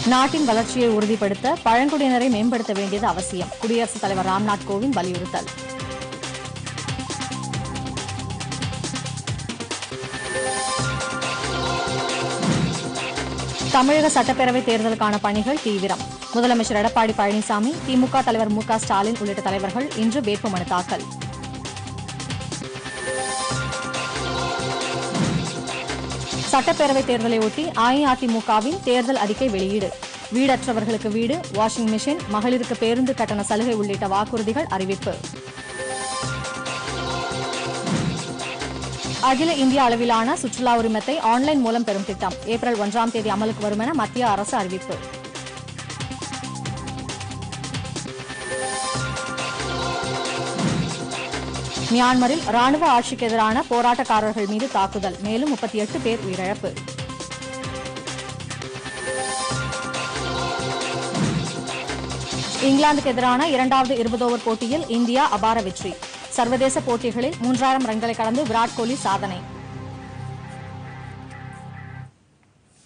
நாட்டின் வளர்ச்சியை உறுதிப்படுத்த பழங்குடியினரை மேம்படுத்த வேண்டியது அவசியம் குடியரசுத் தலைவர் ராம்நாத் கோவிந்த் வலியுறுத்தல் தமிழக சட்டப்பேரவை தேர்தலுக்கான பணிகள் தீவிரம் முதலமைச்சர் எடப்பாடி பழனிசாமி திமுக தலைவர் மு க ஸ்டாலின் உள்ளிட்ட தலைவர்கள் இன்று வேட்புமனு தாக்கல் சட்டப்பேரவை தேர்தலை ஒட்டி அஇஅதிமுகவின் தேர்தல் அறிக்கை வெளியீடு வீடற்றவர்களுக்கு வீடு வாஷிங் மிஷின் மகளிருக்கு பேருந்து கட்டண சலுகை உள்ளிட்ட வாக்குறுதிகள் அறிவிப்பு அகில இந்திய அளவிலான சுற்றுலா உரிமத்தை ஆன்லைன் மூலம் பெறும் திட்டம் ஏப்ரல் ஒன்றாம் தேதி அமலுக்கு வரும் என மத்திய அரசு அறிவிப்பு மியான்மரில் ராணுவ ஆட்சிக்கு எதிரான போராட்டக்காரர்கள் மீது தாக்குதல் மேலும் முப்பத்தி எட்டு பேர் உயிரிழப்பு இங்கிலாந்துக்கு எதிரான இரண்டாவது இருபது ஓவர் போட்டியில் இந்தியா அபார வெற்றி சர்வதேச போட்டிகளில் மூன்றாயிரம் ரன்களை கடந்து விராட் கோலி சாதனை